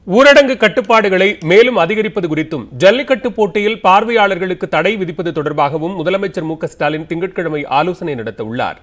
ஊரடங்கு கட்டுப்பாடுகளை மேலும் அதிகரிப்பது குறித்தும் ஜல்லிக்கட்டு போட்டியில் பார்வையாளர்களுக்கு தடை விதிப்பது தொடர்பாகவும் முதலமைச்சர் மு க ஸ்டாலின் திங்கட்கிழமை ஆலோசனை நடத்த உள்ளார்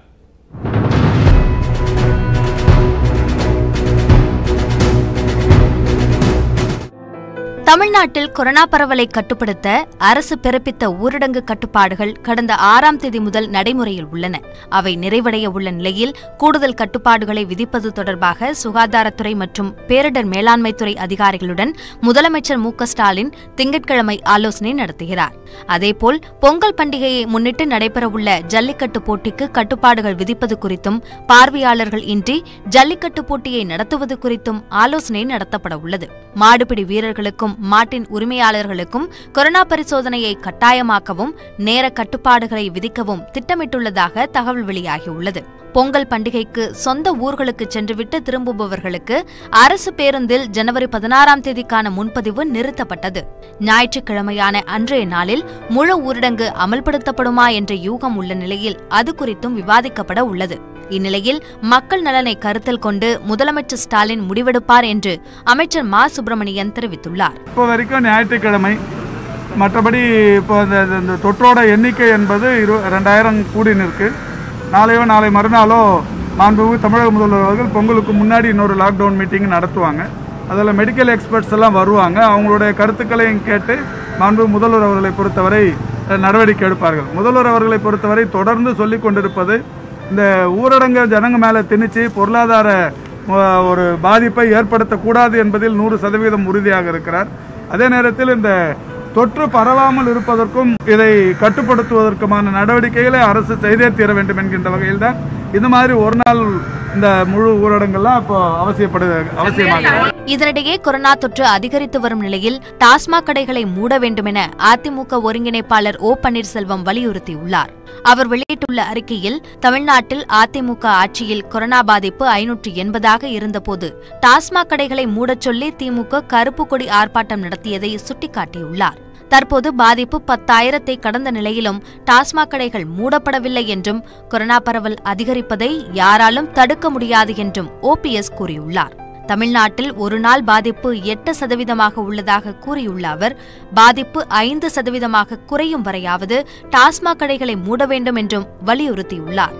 தமிழ்நாட்டில் கொரோனா பரவலை கட்டுப்படுத்த அரசு பிறப்பித்த ஊரடங்கு கட்டுப்பாடுகள் கடந்த ஆறாம் தேதி முதல் நடைமுறையில் உள்ளன அவை நிறைவடைய உள்ள நிலையில் கூடுதல் கட்டுப்பாடுகளை விதிப்பது தொடர்பாக சுகாதாரத்துறை மற்றும் பேரிடர் மேலாண்மைத்துறை அதிகாரிகளுடன் முதலமைச்சர் மு க ஸ்டாலின் திங்கட்கிழமை ஆலோசனை நடத்துகிறார் அதேபோல் பொங்கல் பண்டிகையை முன்னிட்டு நடைபெறவுள்ள ஜல்லிக்கட்டு போட்டிக்கு கட்டுப்பாடுகள் விதிப்பது குறித்தும் பார்வையாளர்கள் இன்றி ஜல்லிக்கட்டு போட்டியை நடத்துவது குறித்தும் ஆலோசனை நடத்தப்பட உள்ளது மாடுபிடி வீரர்களுக்கும் மாட்டின் உரிமையாளர்களுக்கும் கொரோனா பரிசோதனையை கட்டாயமாக்கவும் நேர கட்டுப்பாடுகளை விதிக்கவும் திட்டமிட்டுள்ளதாக தகவல் வெளியாகியுள்ளது பொங்கல் பண்டிகைக்கு சொந்த ஊர்களுக்கு சென்றுவிட்டு திரும்புபவர்களுக்கு அரசு பேருந்தில் ஜனவரி பதினாறாம் தேதிக்கான முன்பதிவு நிறுத்தப்பட்டது ஞாயிற்றுக்கிழமையான அன்றைய நாளில் முழு ஊரடங்கு அமல்படுத்தப்படுமா என்ற யூகம் உள்ள நிலையில் அது குறித்தும் விவாதிக்கப்பட உள்ளது இந்நிலையில் மக்கள் நலனை கருத்தில் கொண்டு முதலமைச்சர் ஸ்டாலின் முடிவெடுப்பார் என்று அமைச்சர் மா சுப்பிரமணியன் தெரிவித்துள்ளார் இப்போ வரைக்கும் ஞாயிற்றுக்கிழமை மற்றபடி இப்போ இந்த இந்த தொற்றோட எண்ணிக்கை என்பது இரு ரெண்டாயிரம் கூடி நிற்கு நாளையோ நாளை மறுநாளோ மாண்புமிகு தமிழக முதல்வர் அவர்கள் பொங்கலுக்கு முன்னாடி இன்னொரு லாக்டவுன் மீட்டிங் நடத்துவாங்க அதில் மெடிக்கல் எக்ஸ்பர்ட்ஸ் எல்லாம் வருவாங்க அவங்களுடைய கருத்துக்களையும் கேட்டு மாண்பு முதல்வர் அவர்களை பொறுத்தவரை அஹ், நடவடிக்கை எடுப்பார்கள் முதல்வர் அவர்களை பொறுத்தவரை தொடர்ந்து சொல்லிக் கொண்டிருப்பது இந்த ஊரடங்கு ஜனங்க மேலே திணிச்சு பொருளாதார அஹ், ஒரு பாதிப்பை ஏற்படுத்தக்கூடாது என்பதில் நூறு சதவீதம் உறுதியாக இருக்கிறார் அதே நேரத்தில் இந்த தொற்று பரவாமல் இருப்பதற்கும் இதை கட்டுப்படுத்துவதற்குமான நடவடிக்கைகளை அரசு செய்தே தீர வேண்டும் என்கின்ற வகையில் தான் இந்த மாதிரி ஒரு நாள் இந்த முழு ஊரடங்கெல்லாம் இப்போ அவசியப்படு அவசியமாக இதனிடையே கொரோனா தொற்று அதிகரித்து வரும் நிலையில் டாஸ்மாக் கடைகளை மூட வேண்டுமென அதிமுக ஒருங்கிணைப்பாளர் ஓ பன்னீர்செல்வம் வலியுறுத்தியுள்ளார் அவர் வெளியிட்டுள்ள அறிக்கையில் தமிழ்நாட்டில் அதிமுக ஆட்சியில் கொரோனா பாதிப்பு ஐநூற்று எண்பதாக இருந்தபோது டாஸ்மாக் கடைகளை மூடச் சொல்லி திமுக கருப்பு கொடி ஆர்ப்பாட்டம் நடத்தியதை சுட்டிக்காட்டியுள்ளார் தற்போது பாதிப்பு பத்தாயிரத்தை கடந்த நிலையிலும் டாஸ்மாக் கடைகள் மூடப்படவில்லை என்றும் கொரோனா பரவல் அதிகரிப்பதை யாராலும் தடுக்க முடியாது என்றும் ஓபிஎஸ் கூறியுள்ளார் தமிழ்நாட்டில் ஒரு நாள் பாதிப்பு எட்டு சதவீதமாக உள்ளதாக கூறியுள்ள அவர் பாதிப்பு ஐந்து சதவீதமாக குறையும் வரையாவது டாஸ்மாக் கடைகளை மூட வேண்டும் என்றும் வலியுறுத்தியுள்ளார்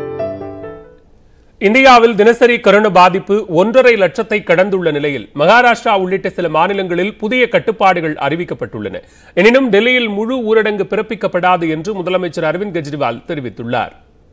இந்தியாவில் தினசரி கொரோனா பாதிப்பு ஒன்றரை லட்சத்தை கடந்துள்ள நிலையில் மகாராஷ்டிரா உள்ளிட்ட சில மாநிலங்களில் புதிய கட்டுப்பாடுகள் அறிவிக்கப்பட்டுள்ளன எனினும் டெல்லியில் முழு ஊரடங்கு பிறப்பிக்கப்படாது என்று முதலமைச்சர் அரவிந்த் கெஜ்ரிவால் தெரிவித்துள்ளார்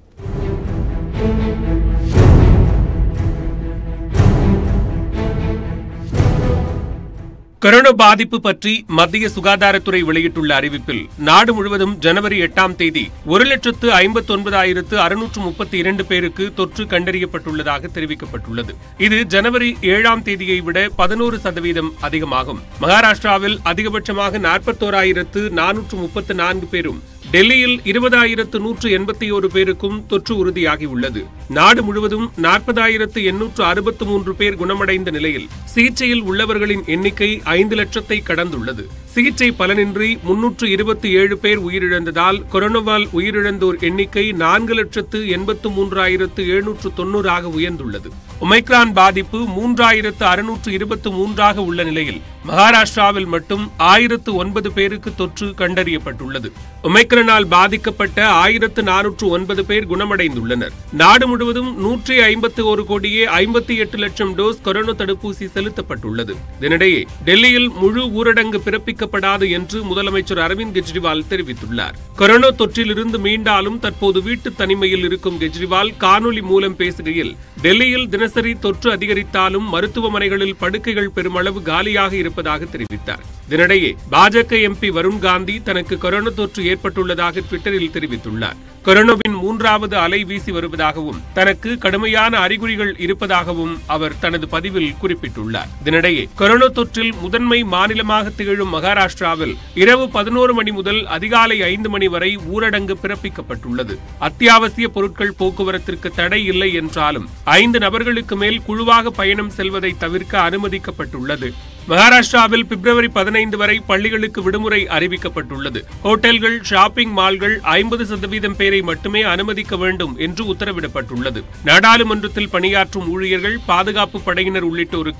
கொரோனா பாதிப்பு பற்றி மத்திய சுகாதாரத்துறை வெளியிட்டுள்ள அறிவிப்பில் நாடு முழுவதும் ஜனவரி எட்டாம் தேதி ஒரு லட்சத்து ஐம்பத்தி ஒன்பதாயிரத்து அறுநூற்று முப்பத்தி இரண்டு பேருக்கு தொற்று கண்டறியப்பட்டுள்ளதாக தெரிவிக்கப்பட்டுள்ளது இது ஜனவரி ஏழாம் தேதியை விட பதினோரு சதவீதம் அதிகமாகும் மகாராஷ்டிராவில் அதிகபட்சமாக நாற்பத்தோராயிரத்து நானூற்று முப்பத்து நான்கு பேரும் டெல்லியில் இருபதாயிரத்து நூற்று எண்பத்தி ஒரு பேருக்கும் தொற்று உறுதியாகியுள்ளது நாடு முழுவதும் நாற்பதாயிரத்து எண்ணூற்று அறுபத்து மூன்று பேர் குணமடைந்த நிலையில் சிகிச்சையில் உள்ளவர்களின் எண்ணிக்கை ஐந்து லட்சத்தை கடந்துள்ளது சிகிச்சை பலனின்றி முன்னூற்று இருபத்தி ஏழு பேர் உயிரிழந்ததால் கொரோனாவால் உயிரிழந்தோர் எண்ணிக்கை நான்கு லட்சத்து எண்பத்து மூன்றாயிரத்து எழுநூற்று தொன்னூறாக உயர்ந்துள்ளது ஒமைக்ரான் பாதிப்பு மூன்றாயிரத்து அறுநூற்று இருபத்து மூன்றாக உள்ள நிலையில் மகாராஷ்டிராவில் மட்டும் ஆயிரத்து ஒன்பது பேருக்கு தொற்று கண்டறியப்பட்டுள்ளது ஒமைக்ரனால் பாதிக்கப்பட்ட ஆயிரத்து நானூற்று ஒன்பது பேர் குணமடைந்துள்ளனர் நாடு முழுவதும் நூற்றி ஐம்பத்தி ஒரு கோடியே ஐம்பத்தி எட்டு லட்சம் டோஸ் கொரோனா தடுப்பூசி செலுத்தப்பட்டுள்ளது இதனிடையே டெல்லியில் முழு ஊரடங்கு பிறப்பிக்கப்படாது என்று முதலமைச்சர் அரவிந்த் கெஜ்ரிவால் தெரிவித்துள்ளார் கொரோனா தொற்றிலிருந்து மீண்டாலும் தற்போது வீட்டு தனிமையில் இருக்கும் கெஜ்ரிவால் காணொலி மூலம் பேசுகையில் டெல்லியில் தினசரி தொற்று அதிகரித்தாலும் மருத்துவமனைகளில் படுக்கைகள் பெருமளவு காலியாக இருப்பதாக தெரிவித்தார் இதனிடையே பாஜக எம்பி வருண் காந்தி தனக்கு கொரோனா தொற்று ஏற்பட்டுள்ளதாக ட்விட்டரில் தெரிவித்துள்ளார் கொரோனாவின் மூன்றாவது அலை வீசி வருவதாகவும் தனக்கு கடுமையான அறிகுறிகள் இருப்பதாகவும் அவர் தனது பதிவில் குறிப்பிட்டுள்ளார் இதனிடையே கொரோனா தொற்றில் முதன்மை மாநிலமாக திகழும் மகாராஷ்டிராவில் இரவு பதினோரு மணி முதல் அதிகாலை ஐந்து மணி வரை ஊரடங்கு பிறப்பிக்கப்பட்டுள்ளது அத்தியாவசிய பொருட்கள் போக்குவரத்திற்கு தடை இல்லை என்றாலும் ஐந்து நபர்களுக்கு மேல் குழுவாக பயணம் செல்வதை தவிர்க்க அனுமதிக்கப்பட்டுள்ளது மகாராஷ்டிராவில் பிப்ரவரி பதினைந்து வரை பள்ளிகளுக்கு விடுமுறை அறிவிக்கப்பட்டுள்ளது ஹோட்டல்கள் ஷாப்பிங் மால்கள் ஐம்பது சதவீதம் பேரை மட்டுமே அனுமதிக்க வேண்டும் என்று உத்தரவிடப்பட்டுள்ளது நாடாளுமன்றத்தில் பணியாற்றும் ஊழியர்கள் பாதுகாப்பு படையினர் உள்ளிட்டோருக்கு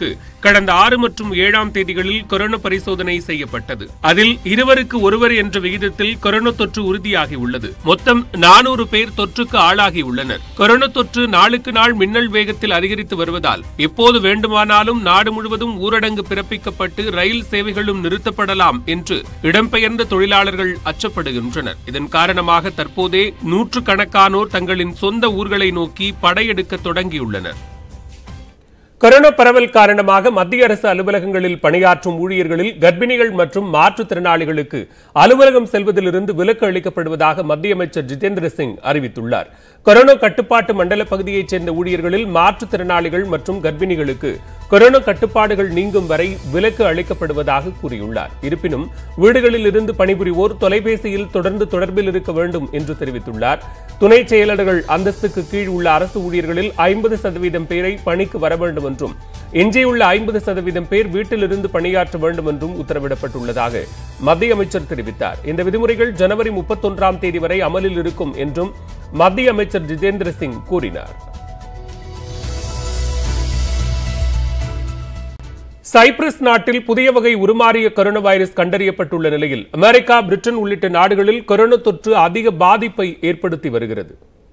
கடந்த ஆறு மற்றும் ஏழாம் தேதிகளில் கொரோனா பரிசோதனை செய்யப்பட்டது அதில் இருவருக்கு ஒருவர் என்ற விகிதத்தில் கொரோனா தொற்று உறுதியாகியுள்ளது மொத்தம் நானூறு பேர் தொற்றுக்கு ஆளாகியுள்ளனர் கொரோனா தொற்று நாளுக்கு நாள் மின்னல் வேகத்தில் அதிகரித்து வருவதால் எப்போது வேண்டுமானாலும் நாடு முழுவதும் ஊரடங்கு பிறப்பிக்கப்பட்டு ரயில் சேவைகளும் நிறுத்தப்படலாம் என்று இடம்பெயர்ந்த தொழிலாளர்கள் அச்சப்படுகின்றனர் இதன் காரணமாக தற்போதே நூற்றுக்கணக்கானோர் தங்களின் சொந்த ஊர்களை நோக்கி படையெடுக்க தொடங்கியுள்ளனர் கொரோனா பரவல் காரணமாக மத்திய அரசு அலுவலகங்களில் பணியாற்றும் ஊழியர்களில் கர்ப்பிணிகள் மற்றும் மாற்றுத்திறனாளிகளுக்கு அலுவலகம் செல்வதிலிருந்து விலக்கு அளிக்கப்படுவதாக மத்திய அமைச்சர் ஜிதேந்திர சிங் அறிவித்துள்ளார் கொரோனா கட்டுப்பாட்டு மண்டல பகுதியைச் சேர்ந்த ஊழியர்களில் மாற்றுத்திறனாளிகள் மற்றும் கர்ப்பிணிகளுக்கு கொரோனா கட்டுப்பாடுகள் நீங்கும் வரை விலக்கு அளிக்கப்படுவதாக கூறியுள்ளார் இருப்பினும் வீடுகளில் இருந்து பணிபுரிவோர் தொலைபேசியில் தொடர்ந்து தொடர்பில் இருக்க வேண்டும் என்று தெரிவித்துள்ளார் துணை செயலர்கள் அந்தஸ்துக்கு கீழ் உள்ள அரசு ஊழியர்களில் ஐம்பது சதவீதம் பேரை பணிக்கு வர வேண்டும் என்றும் எஞ்சியுள்ள ஐம்பது சதவீதம் பேர் வீட்டிலிருந்து பணியாற்ற வேண்டும் என்றும் உத்தரவிடப்பட்டுள்ளதாக மத்திய அமைச்சர் தெரிவித்தார் இந்த விதிமுறைகள் ஜனவரி முப்பத்தொன்றாம் தேதி வரை அமலில் இருக்கும் என்றும் மத்திய அமைச்சர் ஜிதேந்திர சிங் கூறினார் சைப்ரஸ் நாட்டில் புதிய வகை உருமாறிய கொரோனா வைரஸ் கண்டறியப்பட்டுள்ள நிலையில் அமெரிக்கா பிரிட்டன் உள்ளிட்ட நாடுகளில் கொரோனா தொற்று அதிக பாதிப்பை ஏற்படுத்தி வருகிறது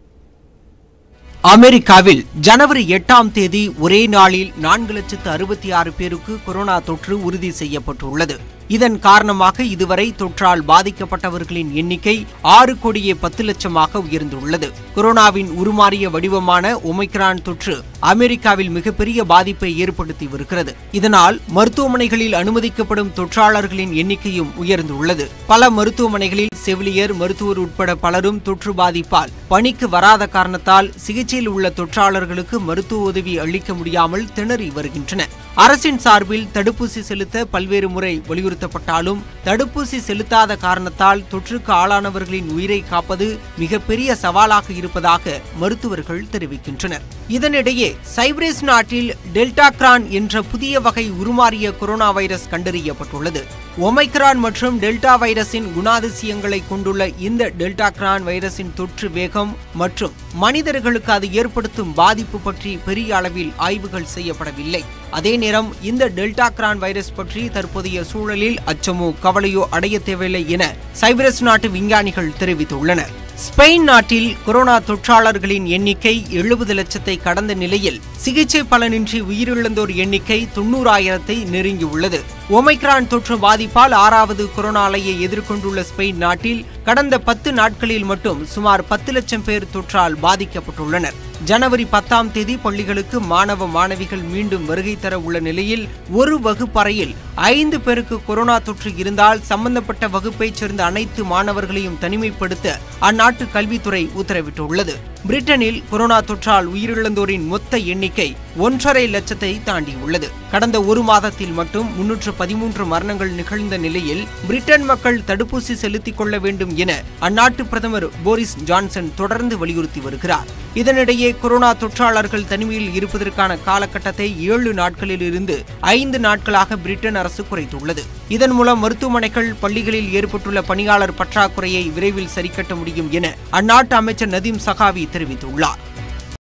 அமெரிக்காவில் ஜனவரி எட்டாம் தேதி ஒரே நாளில் நான்கு லட்சத்து அறுபத்தி ஆறு பேருக்கு கொரோனா தொற்று உறுதி செய்யப்பட்டுள்ளது இதன் காரணமாக இதுவரை தொற்றால் பாதிக்கப்பட்டவர்களின் எண்ணிக்கை ஆறு கோடியே பத்து லட்சமாக உயர்ந்துள்ளது கொரோனாவின் உருமாறிய வடிவமான ஒமைக்ரான் தொற்று அமெரிக்காவில் மிகப்பெரிய பாதிப்பை ஏற்படுத்தி வருகிறது இதனால் மருத்துவமனைகளில் அனுமதிக்கப்படும் தொற்றாளர்களின் எண்ணிக்கையும் உயர்ந்துள்ளது பல மருத்துவமனைகளில் செவிலியர் மருத்துவர் உட்பட பலரும் தொற்று பாதிப்பால் பணிக்கு வராத காரணத்தால் சிகிச்சையில் உள்ள தொற்றாளர்களுக்கு மருத்துவ உதவி அளிக்க முடியாமல் திணறி வருகின்றனர் அரசின் சார்பில் தடுப்பூசி செலுத்த பல்வேறு முறை வலியுறுத்தப்பட்டாலும் தடுப்பூசி செலுத்தாத காரணத்தால் தொற்றுக்கு ஆளானவர்களின் உயிரை காப்பது மிகப்பெரிய சவாலாக இருப்பதாக மருத்துவர்கள் தெரிவிக்கின்றனர் இதனிடையே சைப்ரஸ் நாட்டில் டெல்டா கிரான் என்ற புதிய வகை உருமாறிய கொரோனா வைரஸ் கண்டறியப்பட்டுள்ளது ஒமைக்ரான் மற்றும் டெல்டா வைரஸின் குணாதிசயங்களை கொண்டுள்ள இந்த டெல்டா கிரான் வைரஸின் தொற்று வேகம் மற்றும் மனிதர்களுக்கு அது ஏற்படுத்தும் பாதிப்பு பற்றி பெரிய அளவில் ஆய்வுகள் செய்யப்படவில்லை அதே நேரம் இந்த டெல்டா கிரான் வைரஸ் பற்றி தற்போதைய சூழலில் அச்சமோ கவலையோ அடைய தேவையில்லை என சைப்ரஸ் நாட்டு விஞ்ஞானிகள் தெரிவித்துள்ளனர் ஸ்பெயின் நாட்டில் கொரோனா தொற்றாளர்களின் எண்ணிக்கை எழுபது லட்சத்தை கடந்த நிலையில் சிகிச்சை பலனின்றி உயிரிழந்தோர் எண்ணிக்கை தொண்ணூறாயிரத்தை நெருங்கியுள்ளது ஒமைக்ரான் தொற்று பாதிப்பால் ஆறாவது கொரோனா அலையை எதிர்கொண்டுள்ள ஸ்பெயின் நாட்டில் கடந்த பத்து நாட்களில் மட்டும் சுமார் பத்து லட்சம் பேர் தொற்றால் பாதிக்கப்பட்டுள்ளனர் ஜனவரி பத்தாம் தேதி பள்ளிகளுக்கு மாணவ மாணவிகள் மீண்டும் வருகை தர உள்ள நிலையில் ஒரு வகுப்பறையில் ஐந்து பேருக்கு கொரோனா தொற்று இருந்தால் சம்பந்தப்பட்ட வகுப்பைச் சேர்ந்த அனைத்து மாணவர்களையும் தனிமைப்படுத்த அந்நாட்டு கல்வித்துறை உத்தரவிட்டுள்ளது பிரிட்டனில் கொரோனா தொற்றால் உயிரிழந்தோரின் மொத்த எண்ணிக்கை ஒன்றரை லட்சத்தை தாண்டியுள்ளது கடந்த ஒரு மாதத்தில் மட்டும் முன்னூற்று பதிமூன்று மரணங்கள் நிகழ்ந்த நிலையில் பிரிட்டன் மக்கள் தடுப்பூசி செலுத்திக் கொள்ள வேண்டும் என அந்நாட்டு பிரதமர் போரிஸ் ஜான்சன் தொடர்ந்து வலியுறுத்தி வருகிறார் இதனிடையே கொரோனா தொற்றாளர்கள் தனிமையில் இருப்பதற்கான காலகட்டத்தை ஏழு நாட்களில் இருந்து ஐந்து நாட்களாக பிரிட்டன் அரசு குறைத்துள்ளது இதன் மூலம் மருத்துவமனைகள் பள்ளிகளில் ஏற்பட்டுள்ள பணியாளர் பற்றாக்குறையை விரைவில் சரிக்கட்ட முடியும் என அந்நாட்டு அமைச்சர் நதீம் சகாவி தெரிவித்துள்ளார்